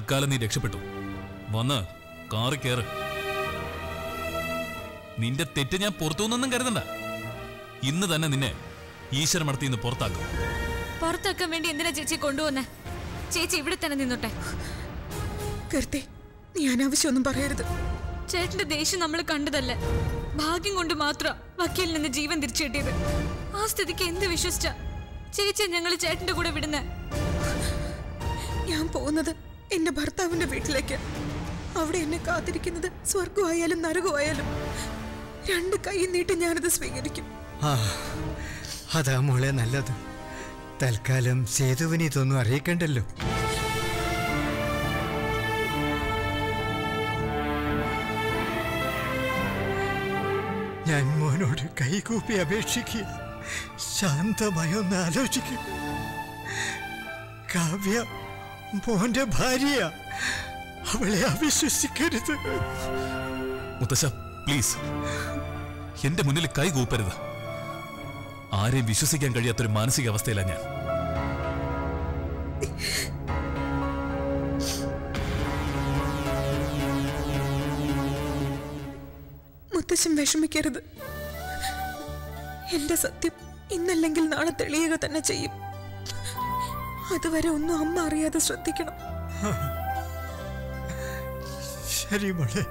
തൽക്കാലം നീ രക്ഷപ്പെട്ടു വന്ന് കാറി കയറ് നിന്റെ തെറ്റ് ഞാൻ പുറത്തുനിന്നൊന്നും കരുതണ്ട ഇന്ന് തന്നെ നിന്നെ ഈശ്വര മടത്തിൽ നിന്ന് പുറത്താക്കും പുറത്താക്കാൻ വേണ്ടി എന്തിനാ ചേച്ചി കൊണ്ടുവന്നേ ചേച്ചി ഇവിടെ തന്നെ നിന്നോട്ടെ കീർത്തി നീ അനാവശ്യമൊന്നും പറയരുത് ചേട്ടന്റെ ദേഷ്യം നമ്മൾ കണ്ടതല്ലേ ഭാഗ്യം കൊണ്ട് മാത്രം വക്കീലിൽ നിന്ന് ജീവൻ തിരിച്ചു കിട്ടിയത് ആ സ്ഥിതിക്ക് എന്ത് വിശ്വസിച്ച ചേച്ചിയെ ഞങ്ങൾ ചേട്ടന്റെ കൂടെ വിടുന്നേ ഞാൻ പോകുന്നത് എന്റെ ഭർത്താവിന്റെ വീട്ടിലേക്ക് അവിടെ എന്നെ കാത്തിരിക്കുന്നത് സ്വർഗമായാലും നരകമായാലും രണ്ട് കൈ നീട്ടി ഞാനത് സ്വീകരിക്കും ആ അതാ മോളെ നല്ലത് തൽക്കാലം സേതുവിന് ഇതൊന്നും അറിയിക്കണ്ടല്ലോ ഞാൻ മോനോട് കൈകൂപ്പി അപേക്ഷിക്കുക ശാന്തമായി ഒന്ന് ആലോചിക്കുക കാവ്യ മോന്റെ ഭാര്യ അവളെ അവിശ്വസിക്കരുത് മുത്തശ്ശ പ്ലീസ് എന്റെ മുന്നിൽ കൈ കൂപ്പരുത് ആരെയും വിശ്വസിക്കാൻ കഴിയാത്തൊരു മാനസികാവസ്ഥയിലാണ് ഞാൻ മുത്തശ്ശൻ വിഷമിക്കരുത് എന്റെ സത്യം ഇന്നല്ലെങ്കിൽ നാളെ തെളിയുക തന്നെ ചെയ്യും അതുവരെ ഒന്നും അമ്മ അറിയാതെ ശ്രദ്ധിക്കണം ശരി മോളെ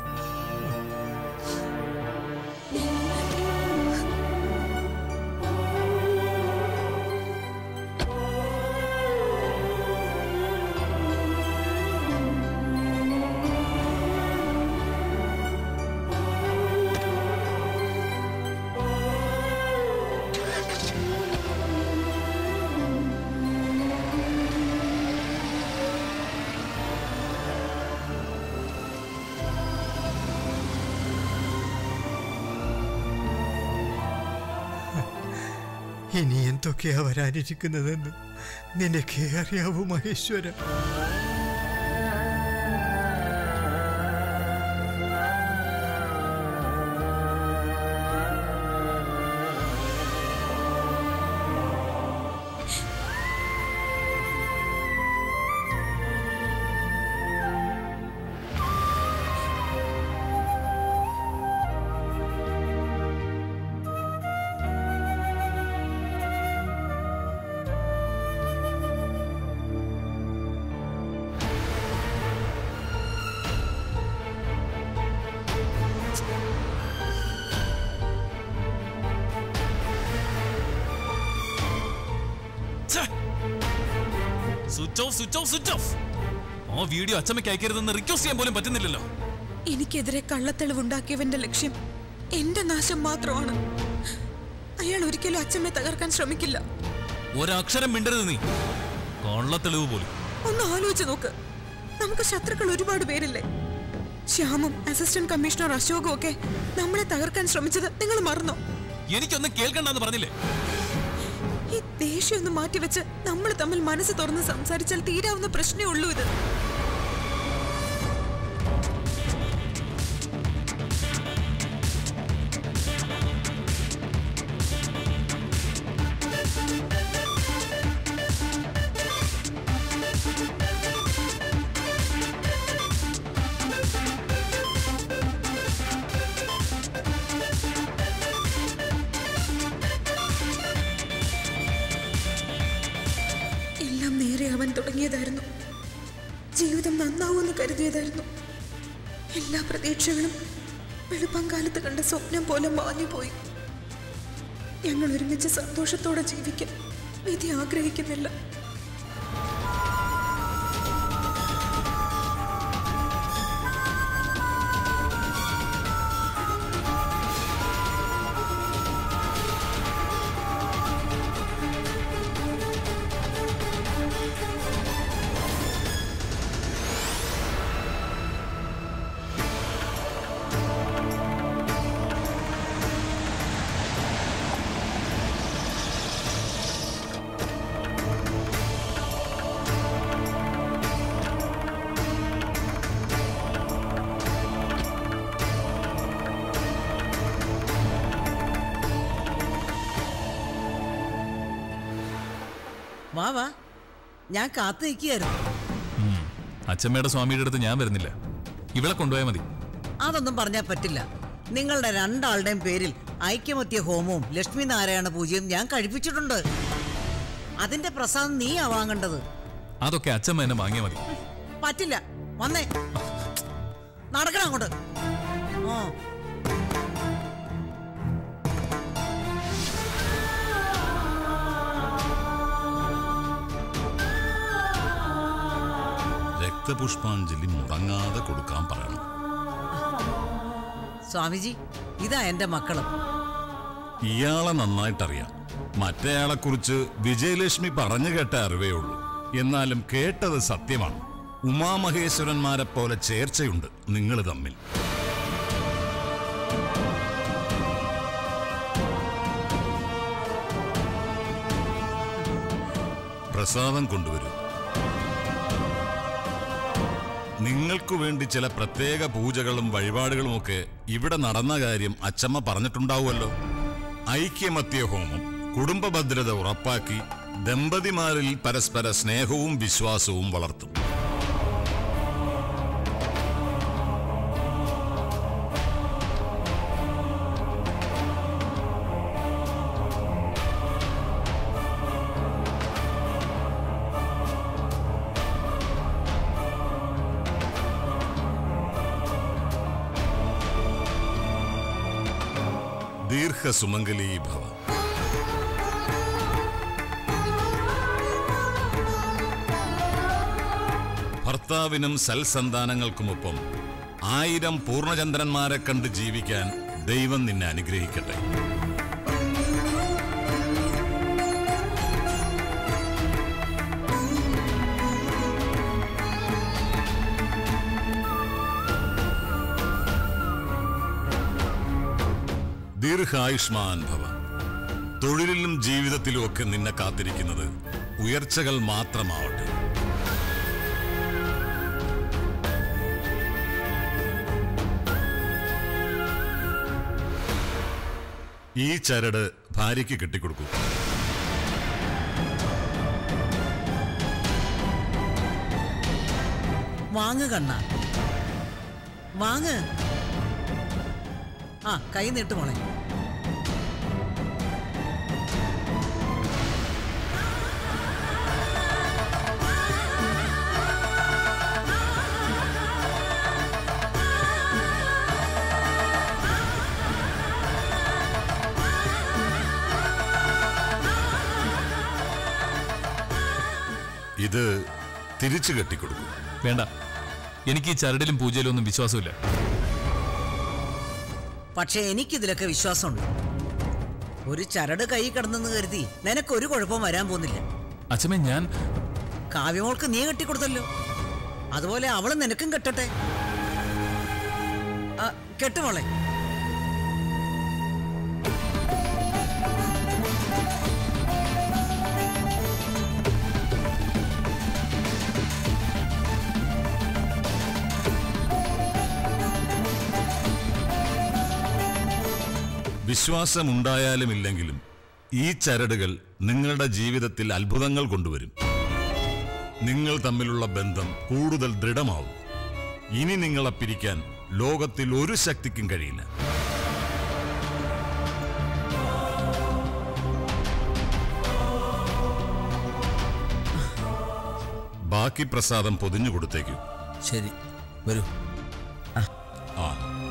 ഇനി എന്തൊക്കെയാ വരാനിരിക്കുന്നതെന്ന് നിനക്കേ അറിയാവൂ Maheshwara switch off switch off switch off ആ വീഡിയോ അച്ചമ്മയ്ക്ക് അയക്കരുതെന്ന് റിക്വസ്റ്റ് ചെയ്യാൻ പോലും പറ്റുന്നില്ലല്ലോ എനിക്കെതിരെ കള്ളത്തെളിവുണ്ടാക്കിയവന്റെ ലക്ഷ്യം എന്റെ നാശം മാത്രമാണ് അയാൾ ഒരിക്കലും അച്ഛമ്മയെ തകർക്കാൻ ശ്രമിക്കില്ല ഒരക്ഷരം മിണ്ടരുത് നീ കള്ളത്തെളിവ് പോലും ഒന്ന് ആലോചിച്ച് നോക്ക് നമുക്ക് ശത്രുക്കൾ ഒരുപാട് പേരില്ലേ ശ്യാമും അസിസ്റ്റന്റ് കമ്മീഷണർ അശോകും ഒക്കെ നമ്മളെ തകർക്കാൻ ശ്രമിച്ചത് നിങ്ങൾ മറന്നോ എനിക്കൊന്നും കേൾക്കണ്ടെന്ന് പറഞ്ഞില്ലേ ഈ ദേഷ്യം ഒന്ന് മാറ്റിവെച്ച് നമ്മൾ തമ്മിൽ മനസ്സ് തുറന്ന് സംസാരിച്ചാൽ തീരാവുന്ന പ്രശ്നമേ ഉള്ളൂ ഇത് എല്ലാം നേരെയാവാൻ തുടങ്ങിയതായിരുന്നു ജീവിതം നന്നാവുമെന്ന് കരുതിയതായിരുന്നു എല്ലാ പ്രതീക്ഷകളും വെളുപ്പം കാലത്ത് കണ്ട സ്വപ്നം പോലെ മാഞ്ഞുപോയി ഞങ്ങൾ ഒരുമിച്ച് സന്തോഷത്തോടെ ജീവിക്കാൻ വിധി ആഗ്രഹിക്കുന്നില്ല വാ വാ ഞാൻ കാത്തു നിൽക്കുകയായിരുന്നു അച്ഛമ്മയുടെ സ്വാമിയുടെ അടുത്ത് ഞാൻ വരുന്നില്ല ഇവളെ കൊണ്ടുപോയാൽ മതി അതൊന്നും പറഞ്ഞാൽ പറ്റില്ല നിങ്ങളുടെ രണ്ടാളുടെയും പേരിൽ ഐക്യമത്യ ഹോമവും ലക്ഷ്മി നാരായണ പൂജയും ഞാൻ കഴിപ്പിച്ചിട്ടുണ്ട് അതിന്റെ പ്രസാദം നീയാ വാങ്ങേണ്ടത് അതൊക്കെ അച്ഛമ്മ എന്നെ വാങ്ങിയാൽ മതി പറ്റില്ല വന്നേ നടക്കണം അങ്ങോട്ട് ആ രക്തപുഷ്പാഞ്ജലി മുടങ്ങാതെ കൊടുക്കാൻ പറയണം സ്വാമിജി ഇതാ എന്റെ മക്കളും ഇയാളെ നന്നായിട്ടറിയാം മറ്റേയാളെക്കുറിച്ച് വിജയലക്ഷ്മി പറഞ്ഞു കേട്ട അറിവേ ഉള്ളൂ എന്നാലും കേട്ടത് സത്യമാണ് ഉമാമഹേശ്വരന്മാരെ പോലെ ചേർച്ചയുണ്ട് നിങ്ങൾ തമ്മിൽ പ്രസാദം കൊണ്ടുവരൂ നിങ്ങൾക്കു വേണ്ടി ചില പ്രത്യേക പൂജകളും വഴിപാടുകളുമൊക്കെ ഇവിടെ നടന്ന കാര്യം അച്ചമ്മ പറഞ്ഞിട്ടുണ്ടാവുമല്ലോ ഐക്യമത്യ ഹോമം കുടുംബ ഭദ്രത ഉറപ്പാക്കി ദമ്പതിമാരിൽ പരസ്പര സ്നേഹവും വിശ്വാസവും വളർത്തും ദീർഘസുമംഗലീ ഭവ ഭർത്താവിനും സൽസന്താനങ്ങൾക്കുമൊപ്പം ആയിരം പൂർണ്ണചന്ദ്രന്മാരെ കണ്ട് ജീവിക്കാൻ ദൈവം നിന്നെ അനുഗ്രഹിക്കട്ടെ ദീർഘായുഷ്മാൻ ഭവ തൊഴിലിലും ജീവിതത്തിലും ഒക്കെ നിന്നെ കാത്തിരിക്കുന്നത് ഉയർച്ചകൾ മാത്രമാവട്ടെ ഈ ചരട് ഭാര്യയ്ക്ക് കെട്ടിക്കൊടുക്കൂ വാങ്ങ് കണ്ണ വാങ്ങ് ആ കൈ നീട്ട് മോളെ ഇത് തിരിച്ചു കെട്ടിക്കൊടുക്കൂ വേണ്ട എനിക്ക് ഈ ചരടിലും പൂജയിലും ഒന്നും വിശ്വാസമില്ല പക്ഷെ എനിക്കിതിലൊക്കെ വിശ്വാസമുണ്ട് ഒരു ചരട് കൈ കിടന്നെന്ന് കരുതി നിനക്കൊരു കുഴപ്പം വരാൻ പോകുന്നില്ല അച്ഛമ്മ ഞാൻ കാവ്യമോൾക്ക് നീ കെട്ടിക്കൊടുത്തല്ലോ അതുപോലെ അവള് നിനക്കും കെട്ടട്ടെ ആ, കെട്ട് മോളെ വിശ്വാസമുണ്ടായാലും ഇല്ലെങ്കിലും ഈ ചരടുകൾ നിങ്ങളുടെ ജീവിതത്തിൽ അത്ഭുതങ്ങൾ കൊണ്ടുവരും നിങ്ങൾ തമ്മിലുള്ള ബന്ധം കൂടുതൽ ദൃഢമാവും ഇനി നിങ്ങളെ പിരിക്കാൻ ലോകത്തിൽ ഒരു ശക്തിക്കും കഴിയില്ല ബാക്കി പ്രസാദം പൊതിഞ്ഞു കൊടുത്തേക്കൂ ശരി വരൂ ആ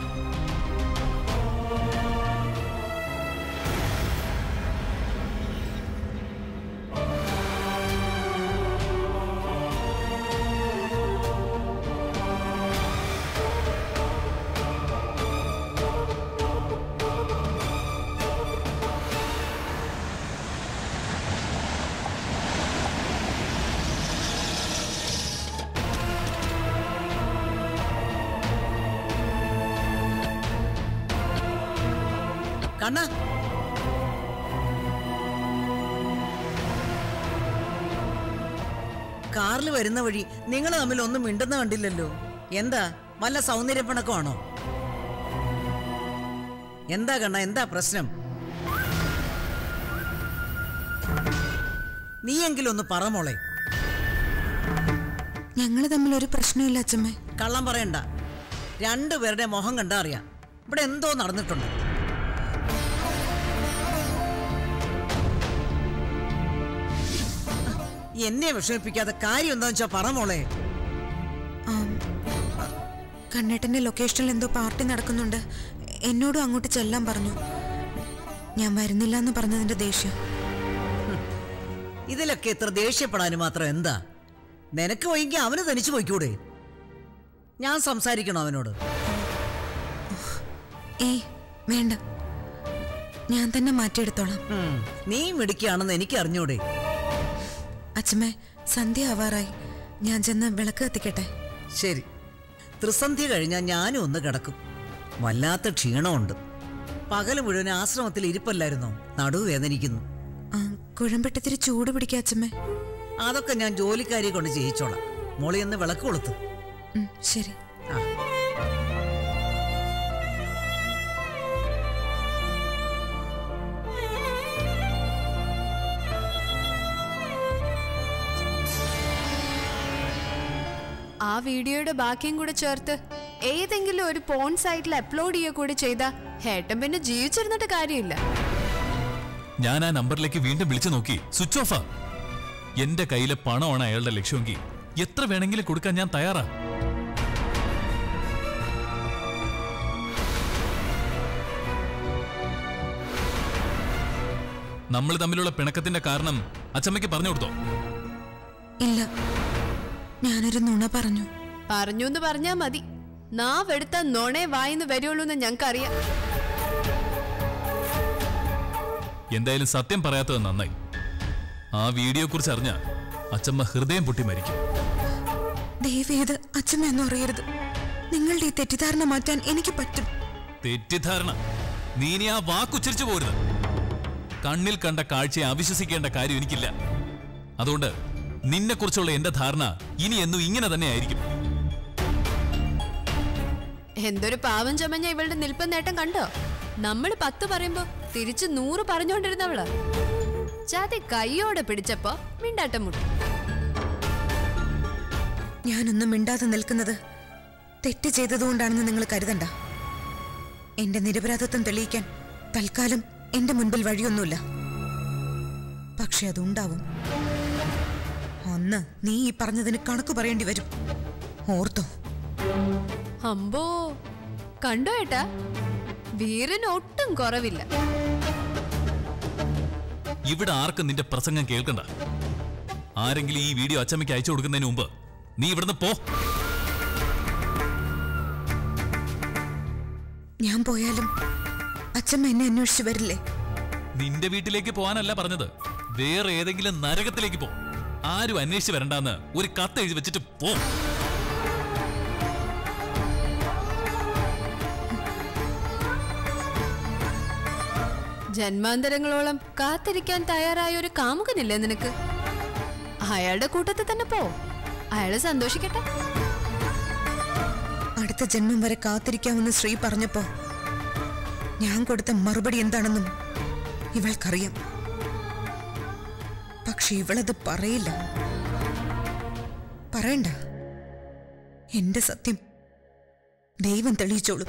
കണ്ണ കാറിൽ വരുന്ന വഴി നിങ്ങൾ തമ്മിൽ ഒന്നും മിണ്ടുന്ന കണ്ടില്ലല്ലോ എന്താ വല്ല സൗന്ദര്യപ്പണക്കമാണോ എന്താ കണ്ണ എന്താ പ്രശ്നം നീയെങ്കിലും ഒന്ന് പറ മോളെ ഞങ്ങൾ തമ്മിൽ ഒരു പ്രശ്നമില്ല അച്ഛമ്മേ കള്ളം പറയണ്ട രണ്ടുപേരുടെ മുഖം കണ്ടാ അറിയാം ഇവിടെ എന്തോ നടന്നിട്ടുണ്ട് എന്നെ വിഷമിപ്പിക്കാതെ കാര്യം എന്താന്ന് വെച്ചാ പറ മോളെ ആം, കണ്ണേട്ടന്റെ ലൊക്കേഷനിൽ എന്തോ പാർട്ടി നടക്കുന്നുണ്ട് എന്നോടും അങ്ങോട്ട് ചെല്ലാൻ പറഞ്ഞു ഞാൻ വരുന്നില്ല എന്ന് പറഞ്ഞതിന്റെ ദേഷ്യം ഇതിലൊക്കെ ഇത്ര ദേഷ്യപ്പെടാനും മാത്രം എന്താ നിനക്ക് പോയെങ്കിൽ അവന് തനിച്ചു പോയിക്കൂടെ ഞാൻ സംസാരിക്കണം അവനോട് ഏയ് വേണ്ട ഞാൻ തന്നെ മാറ്റിയെടുത്തോളാം ഉം, നീ മിടിക്കുകയാണെന്ന് എനിക്ക് അറിഞ്ഞൂടെ അച്ഛമ്മേ സന്ധ്യ ആവാറായി ഞാൻ ചെന്ന് വിളക്ക് കത്തിക്കട്ടെ ശരി ത്രിസന്ധ്യ കഴിഞ്ഞാൽ ഞാനും ഒന്ന് കിടക്കും വല്ലാത്ത ക്ഷീണമുണ്ട് പകല് മുഴുവൻ ആശ്രമത്തിൽ ഇരിപ്പല്ലായിരുന്നോ നടുവ് വേദനിക്കുന്നു ആ, കുഴമ്പിട്ടിത്തിരി ചൂട് പിടിക്കുക അച്ഛമ്മേ അതൊക്കെ ഞാൻ ജോലിക്കാരിയെ കൊണ്ട് ചെയ്യിച്ചോളാം മോളി ഒന്ന് വിളക്ക് കൊളുത്തു ഉം, ശരി ആ ആ വീഡിയോയുടെ ബാക്കിയും കൂടെ ചേർത്ത് ഏതെങ്കിലും ഒരു പോൺ സൈറ്റിൽ അപ്ലോഡ് ചെയ്യുക കൂടി ചെയ്താ ഹേട്ടൻ പിന്നെ ജീവിച്ചിരുന്നിട്ട് കാര്യമില്ല ഞാൻ ആ നമ്പറിലേക്ക് വീണ്ടും വിളിച്ചു നോക്കി സ്വിച്ച് ഓഫാ എന്റെ കയ്യിലെ പണമാണ് അയാളുടെ ലക്ഷ്യമെങ്കിൽ എത്ര വേണമെങ്കിലും കൊടുക്കാൻ ഞാൻ തയ്യാറാ നമ്മൾ തമ്മിലുള്ള പിണക്കത്തിന്റെ കാരണം അച്ചമ്മയ്ക്ക് പറഞ്ഞു കൊടുത്തോ ഇല്ല ഞാനൊരു നുണ പറഞ്ഞു പറഞ്ഞു എന്ന് പറഞ്ഞാ മതി നാവെടുത്ത നൊണേ വായിന്ന് വരുള്ളൂ എന്ന് ഞങ്ങൾക്കറിയാം എന്തായാലും സത്യം പറയാത്തത് നന്നായി ആ വീഡിയോ കുറിച്ച് അറിഞ്ഞ അച്ചമ്മ ഹൃദയം പൊട്ടി മരിക്കും ദയവേത് അച്ഛമ്മ ഒന്നും അറിയരുത് നിങ്ങളുടെ ഈ തെറ്റിദ്ധാരണ മാറ്റാൻ എനിക്ക് പറ്റും തെറ്റിദ്ധാരണ നീ ഇനി ആ വാക്കുച്ചരിച്ചു പോരുത് കണ്ണിൽ കണ്ട കാഴ്ചയെ അവിശ്വസിക്കേണ്ട കാര്യം എനിക്കില്ല അതുകൊണ്ട് നിന്നെക്കുറിച്ചുള്ള എന്റെ ധാരണ ഇനി എന്നും ഇങ്ങനെ തന്നെ ആയിരിക്കും എന്തൊരു പാവം ചമഞ്ഞ ഇവളുടെ നിൽപ്പ നേട്ടം കണ്ടോ നമ്മൾ പത്ത് പറയുമ്പോ തിരിച്ച് നൂറ് പറഞ്ഞുകൊണ്ടിരുന്നവള് ചാതി കൈയോടെ പിടിച്ചപ്പോ മിണ്ടാട്ടം മുട്ടി ഞാനൊന്നും മിണ്ടാതെ നിൽക്കുന്നത് തെറ്റ് ചെയ്തതുകൊണ്ടാണെന്ന് നിങ്ങൾ കരുതണ്ട എന്റെ നിരപരാധിത്വം തെളിയിക്കാൻ തൽക്കാലം എന്റെ മുൻപിൽ വഴിയൊന്നുമില്ല പക്ഷെ അതുണ്ടാവും അന്ന് നീ ഈ പറഞ്ഞതിന് കണക്ക് പറയേണ്ടി വരും ഓർത്തോ അമ്പോ കണ്ടോ ഏട്ടാ വീരന് ഒട്ടും കുറവില്ല ഇവിടെ ആർക്കും നിന്റെ പ്രസംഗം കേൾക്കണ്ട ആരെങ്കിലും ഈ വീഡിയോ അച്ചമ്മയ്ക്ക് അയച്ചു കൊടുക്കുന്നതിന് മുമ്പ് നീ ഇവിടുന്ന് പോ ഞാൻ പോയാലും അച്ഛമ്മ എന്നെ അന്വേഷിച്ചു വരില്ലേ നിന്റെ വീട്ടിലേക്ക് പോകാനല്ല പറഞ്ഞത് വേറെ ഏതെങ്കിലും നരകത്തിലേക്ക് പോ ആരും അന്വേഷിച്ച് വരണ്ടാന്ന് ഒരു കത്ത് എഴുതി വെച്ചിട്ട് പോ ജന്മാന്തരങ്ങളോളം കാത്തിരിക്കാൻ തയ്യാറായ ഒരു കാമുകനില്ലേ നിനക്ക് അയാളുടെ കൂട്ടത്തിൽ തന്നെ പോ അയാള് സന്തോഷിക്കട്ടെ അടുത്ത ജന്മം വരെ കാത്തിരിക്കാമെന്ന് ശ്രീ പറഞ്ഞപ്പോ ഞാൻ കൊടുത്ത മറുപടി എന്താണെന്നും ഇവൾക്കറിയാം പക്ഷെ ഇവളത് പറയില്ല പറയണ്ട എന്റെ സത്യം ദൈവം തെളിയിച്ചോളും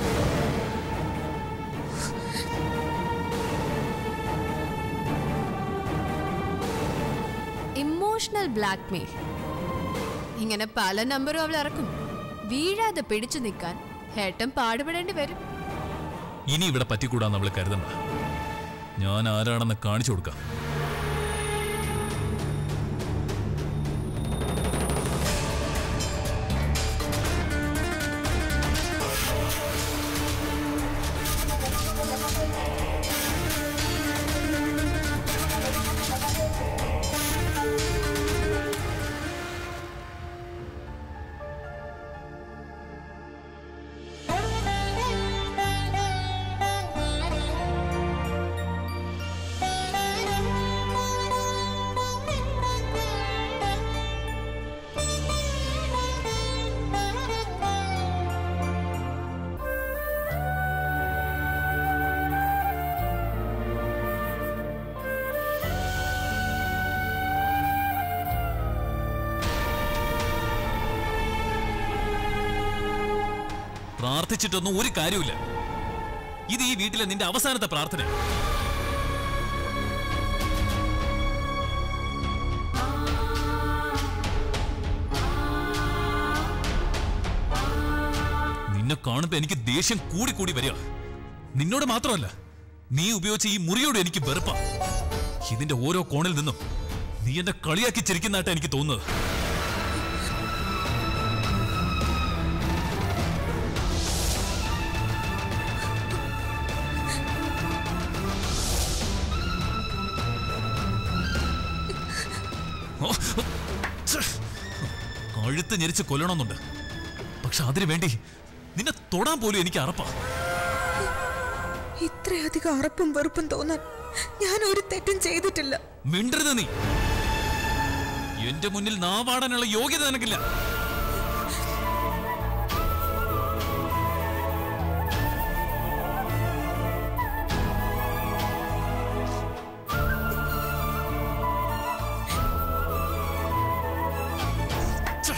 ഇമോഷണൽ ബ്ലാക്ക്മെയിൽ ഇങ്ങനെ പല നമ്പറും അവൾ ഇറക്കും വീഴാതെ പിടിച്ചു നിൽക്കാൻ ഹേട്ടൻ പാടുപെടേണ്ടി വരും ഇനി ഇവിടെ പറ്റിക്കൂടാന്ന് അവള് കരുതണ്ട ഞാൻ ആരാണെന്ന് കാണിച്ചു കൊടുക്കാം Thank you. പ്രാർത്ഥിച്ചിട്ടൊന്നും ഒരു കാര്യമില്ല ഇത് ഈ വീട്ടിലെ നിന്റെ അവസാനത്തെ പ്രാർത്ഥന നിന്നെ കാണുമ്പോ എനിക്ക് ദേഷ്യം കൂടി കൂടി വരിക നിന്നോട് മാത്രമല്ല നീ ഉപയോഗിച്ച ഈ മുറിയോട് എനിക്ക് വെറുപ്പാ ഇതിന്റെ ഓരോ കോണിൽ നിന്നും നീ എന്നെ കളിയാക്കി ചിരിക്കുന്നതായിട്ട് എനിക്ക് തോന്നുന്നത് ഓ, ഓ, ഛെ. കഴുത്ത് ഞെരിച്ച് കൊല്ലണമെന്നുണ്ട് പക്ഷെ അതിനു വേണ്ടി നിന്നെ തൊടാൻ പോലും എനിക്ക് അറപ്പാ ഇത്രയധികം അറപ്പും വെറുപ്പും തോന്നാൻ ഞാൻ ഒരു തെറ്റും ചെയ്തിട്ടില്ല മിണ്ടരുത് നീ എന്റെ മുന്നിൽ നാവാടാനുള്ള യോഗ്യത നിനക്കില്ല ഛെ.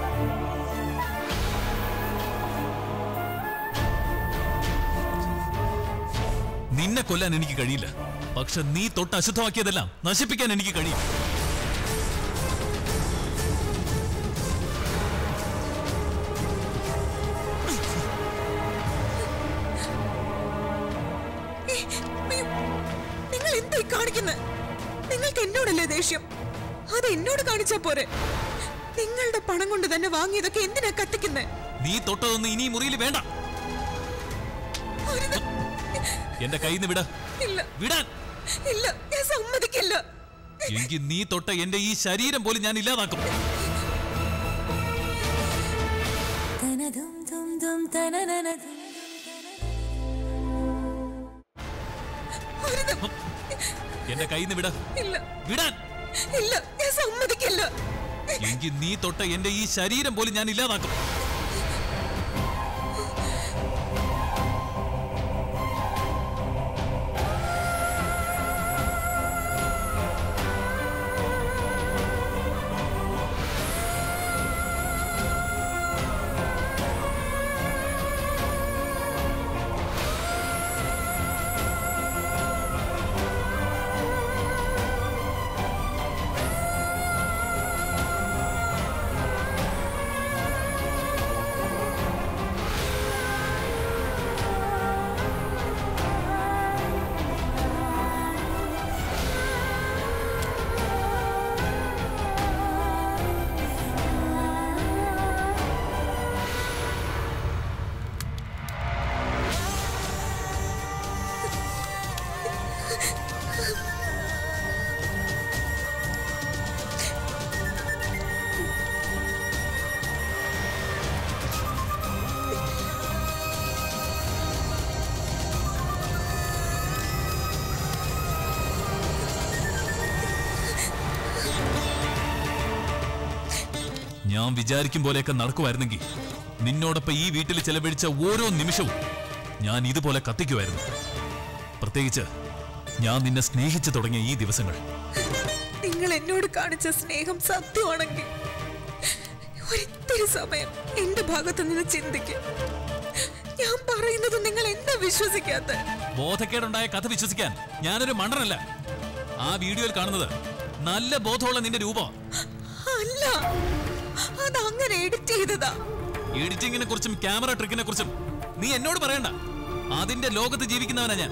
നിന്നെ കൊല്ലാൻ എനിക്ക് കഴിയില്ല പക്ഷെ നീ തൊട്ട് അശുദ്ധമാക്കിയതെല്ലാം നശിപ്പിക്കാൻ എനിക്ക് കഴിയും അയ്യോ, നിങ്ങൾ എന്തായി കാണിക്കുന്നത് നിങ്ങൾക്ക് എന്നോടല്ലേ ദേഷ്യം അത് എന്നോട് കാണിച്ചാ പോരെ നിങ്ങളുടെ പണം കൊണ്ട് തന്നെ വാങ്ങിയതൊക്കെ എന്തിനാ കത്തിക്കുന്നത് നീ തൊട്ടതൊന്നും ഇനി ഈ മുറിയിൽ വേണ്ട എന്റെ കയ്യിൽ നിന്ന് വിട ഇല്ല വിടാൻ ഇല്ല ഞാൻ സമ്മതിക്കില്ല എങ്കിൽ നീ തൊട്ട എന്റെ ഈ ശരീരം പോലും ഞാൻ ഇല്ലാതാക്കും എന്റെ കയ്യിൽ നിന്ന് വിട ഇല്ല വിടാൻ ഇല്ല ഞാൻ സമ്മതിക്കില്ല എങ്കിൽ നീ തൊട്ട എന്റെ ഈ ശരീരം പോലും ഞാൻ ഇല്ലാതാക്കും ഞാൻ വിചാരിക്കും പോലെയൊക്കെ നടക്കുമായിരുന്നെങ്കിൽ നിന്നോടൊപ്പം ഈ വീട്ടിൽ ചെലവഴിച്ച ഓരോ നിമിഷവും ഞാൻ ഇതുപോലെ കത്തിക്കുമായിരുന്നു പ്രത്യേകിച്ച് ഞാൻ നിന്നെ സ്നേഹിച്ചു തുടങ്ങിയ ഈ ദിവസങ്ങൾ നിങ്ങൾ എന്നോട് കാണിച്ച സ്നേഹം സത്യമാണെങ്കിൽ ഒരിത്തിരി സമയം എന്റെ ഭാഗത്ത് നിന്ന് ചിന്തിക്കും ഞാൻ പറയുന്നത് നിങ്ങൾ എന്താ വിശ്വസിക്കാത്ത ബോധക്കേടുണ്ടായ കഥ വിശ്വസിക്കാൻ ഞാനൊരു മണ്ടനല്ല ആ വീഡിയോയിൽ കാണുന്നത് നല്ല ബോധമുള്ള നിന്റെ രൂപം അല്ല അത് അങ്ങനെ എഡിറ്റ് ചെയ്തതാ എഡിറ്റിങ്ങിനെ കുറിച്ചും ക്യാമറ ട്രിക്കിനെ കുറിച്ചും നീ എന്നോട് പറയണ്ട അതിന്റെ ലോകത്ത് ജീവിക്കുന്നവനാ ഞാൻ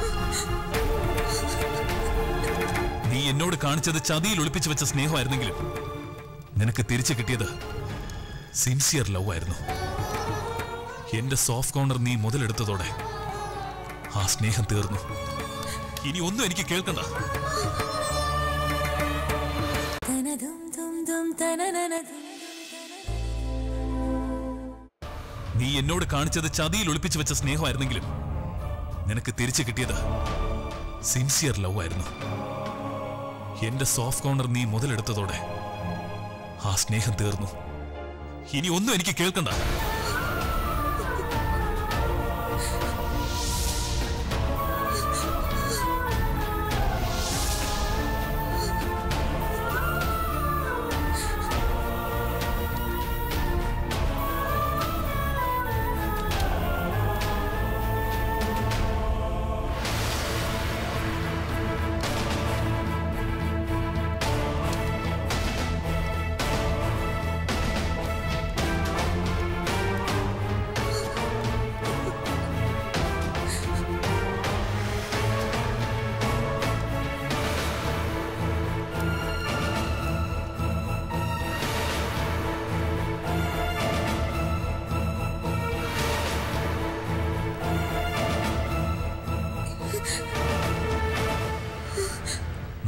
നീ എന്നോട് കാണിച്ചത് ചതിയിൽ ഒളിപ്പിച്ചു വെച്ച സ്നേഹമായിരുന്നെങ്കിലും നിനക്ക് തിരിച്ചു കിട്ടിയത് സിൻസിയർ ലവ് ആയിരുന്നു എന്റെ സോഫ്റ്റ് കോർണർ നീ മുതലെടുത്തതോടെ ആ സ്നേഹം തീർന്നു ഇനി ഒന്നും എനിക്ക് കേൾക്കണ്ട നീ എന്നോട് കാണിച്ചത് ചതിയിൽ ഒളിപ്പിച്ചു വെച്ച സ്നേഹമായിരുന്നെങ്കിലും നിനക്ക് തിരിച്ചു കിട്ടിയത് സിൻസിയർ ലവ് ആയിരുന്നു എന്റെ സോഫ്റ്റ് കോർണർ നീ മുതലെടുത്തതോടെ ആ സ്നേഹം തീർന്നു ഇനി ഒന്നും എനിക്ക് കേൾക്കണ്ട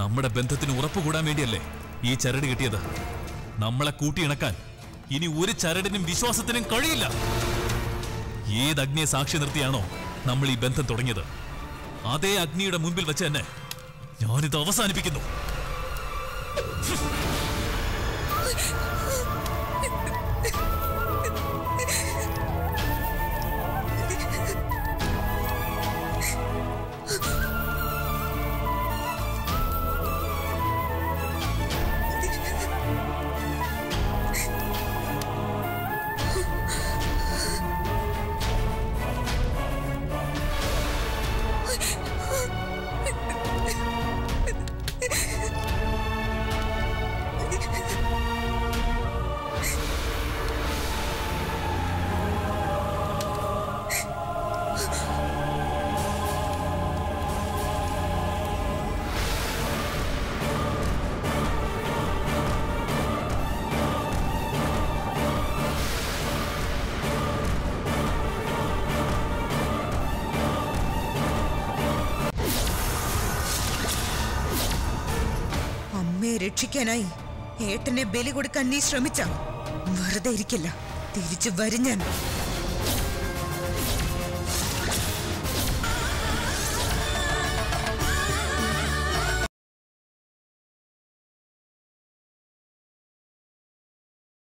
നമ്മുടെ ബന്ധത്തിന് ഉറപ്പ് കൂടാൻ വേണ്ടിയല്ലേ ഈ ചരട് കിട്ടിയത് നമ്മളെ കൂട്ടിയിണക്കാൻ ഇനി ഒരു ചരടിനും വിശ്വാസത്തിനും കഴിയില്ല ഏത് അഗ്നിയെ സാക്ഷി നിർത്തിയാണോ നമ്മൾ ഈ ബന്ധം തുടങ്ങിയത് അതേ അഗ്നിയുടെ മുൻപിൽ വെച്ച് തന്നെ ഞാനിത് അവസാനിപ്പിക്കുന്നു അമ്മയെ രക്ഷിക്കാനായി ഏട്ടനെ ബലി കൊടുക്കാൻ നീ ശ്രമിച്ച വെറുതെ ഇരിക്കില്ല തിരിച്ചു വരും ഞാൻ